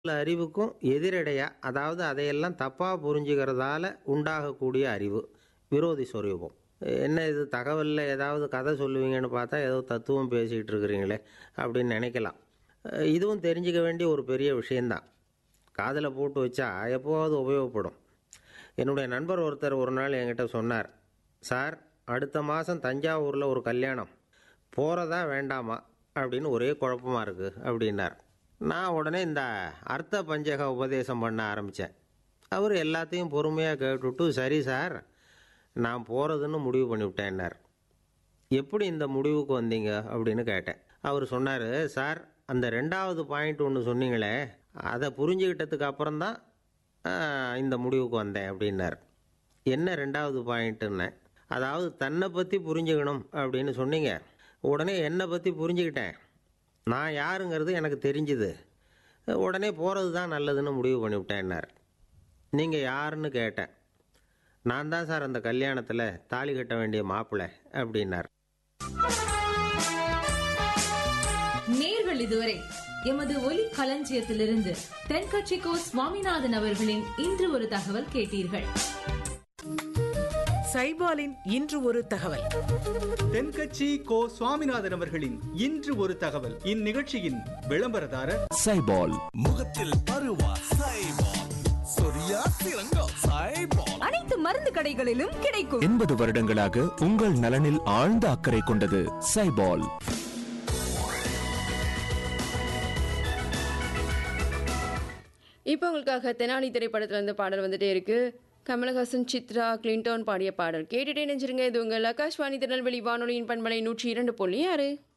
அறிவுக்கும் எதிரடையா அதாவது அதையெல்லாம் தப்பாக புரிஞ்சுக்கிறதால உண்டாகக்கூடிய அறிவு விரோதி சொரூபம் என்ன இது தகவலில் ஏதாவது கதை சொல்லுவீங்கன்னு பார்த்தா ஏதோ தத்துவம் பேசிகிட்டு இருக்கிறீங்களே அப்படின்னு நினைக்கலாம் அஹ் இதுவும் தெரிஞ்சுக்க வேண்டிய ஒரு பெரிய விஷயந்தான் காதில் போட்டு வச்சா எப்போவாவது உபயோகப்படும் என்னுடைய நண்பர் ஒருத்தர் ஒரு நாள் என்கிட்ட சொன்னார் சார் அடுத்த மாதம் தஞ்சாவூரில் ஒரு கல்யாணம் போகிறதா வேண்டாமா அப்படின்னு ஒரே குழப்பமாக இருக்குது அப்படின்னார் நான் உடனே இந்த அர்த்த பஞ்சக உபதேசம் பண்ண ஆரம்பித்தேன் அவர் எல்லாத்தையும் பொறுமையாக கேட்டுவிட்டு சரி சார் நான் போகிறதுன்னு முடிவு பண்ணிவிட்டேன்னார் எப்படி இந்த முடிவுக்கு வந்தீங்க அப்படின்னு கேட்டேன் அவர் சொன்னார் சார் அந்த ரெண்டாவது பாயிண்ட் ஒன்று சொன்னீங்களே அதை புரிஞ்சுக்கிட்டதுக்கு அப்புறம்தான் ஆஹ், இந்த முடிவுக்கு வந்தேன் அப்படின்னார் என்ன ரெண்டாவது பாயிண்ட்டுன்னு அதாவது தன்னை பற்றி புரிஞ்சுக்கணும் அப்படின்னு சொன்னீங்க உடனே என்னை பற்றி புரிஞ்சுக்கிட்டேன் நான் யாருங்கிறது எனக்கு தெரிஞ்சுது உடனே போகிறது தான் நல்லதுன்னு முடிவு பண்ணிவிட்டேன்னார் நீங்கள் யாருன்னு கேட்டேன் நான் தான் சார் அந்த கல்யாணத்தில் தாலி கட்ட வேண்டிய மாப்பிள்ளை அப்படின்னார் நேர்கள் இதுவரை எமது ஒலி களஞ்சியத்திலிருந்து தென்கட்சிக்கோ சுவாமிநாதன் அவர்களின் இன்று ஒரு தகவல் கேட்டீர்கள் சைபாலின் இன்று ஒரு தகவல் தென்கட்சி கோ சுவாமிநாதன் அவர்களின் இன்று ஒரு தகவல் இந்நிகழ்ச்சியின் விளம்பரதாரர் சைபால் முகத்தில் பருவா சைபால் சொரியா சிறங்கோ சைபால் அனைத்து மருந்து கடைகளிலும் கிடைக்கும் எண்பது வருடங்களாக உங்கள் நலனில் ஆழ்ந்த அக்கறை கொண்டது சைபால் இப்போ உங்களுக்காக தெனாலி திரைப்படத்துல இருந்து பாடல் வந்துட்டே இருக்கு கமலஹாசன் சித்ரா கிளின்டான் பாடிய பாடல் கேட்டுட்டே நினைச்சிருங்க இது உங்கள் ஆகாஷ்வாணி திருநெல்வேலி வானொலியின் பண்பலை நூற்றி இரண்டு புள்ளி ஆறு